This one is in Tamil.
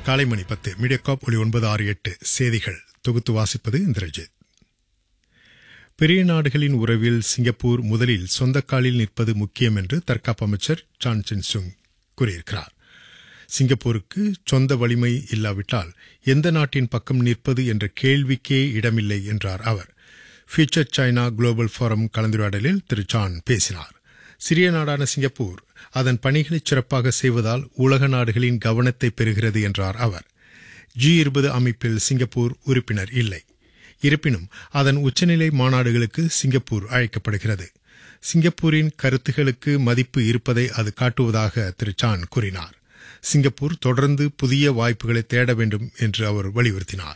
காலை மணி பத்து மீடியாகாப் ஒளி ஒன்பது ஆறு எட்டு செய்திகள் தொகுத்து வாசிப்பது இந்திரஜித் பெரிய நாடுகளின் உறவில் சிங்கப்பூர் முதலில் சொந்த காலில் நிற்பது முக்கியம் என்று தற்காப்பு அமைச்சர் சான் சின் சுங் கூறியிருக்கிறார் சிங்கப்பூருக்கு சொந்த வலிமை இல்லாவிட்டால் எந்த நாட்டின் பக்கம் நிற்பது என்ற கேள்விக்கே இடமில்லை என்றார் அவர் ஃபியூச்சர் சைனா குளோபல் ஃபோரம் கலந்துரையாடலில் திரு சான் பேசினார் சிறிய நாடான சிங்கப்பூர் அதன் பணிகளை சிறப்பாக செய்வதால் உலக நாடுகளின் கவனத்தை பெறுகிறது என்றார் அவர் ஜி இருபது அமைப்பில் சிங்கப்பூர் உறுப்பினர் இல்லை இருப்பினும் அதன் உச்சநிலை மாநாடுகளுக்கு சிங்கப்பூர் அழைக்கப்படுகிறது சிங்கப்பூரின் கருத்துகளுக்கு மதிப்பு இருப்பதை அது காட்டுவதாக திரு சான் கூறினார் சிங்கப்பூர் தொடர்ந்து புதிய வாய்ப்புகளை தேட வேண்டும் என்று அவர் வலியுறுத்தினார்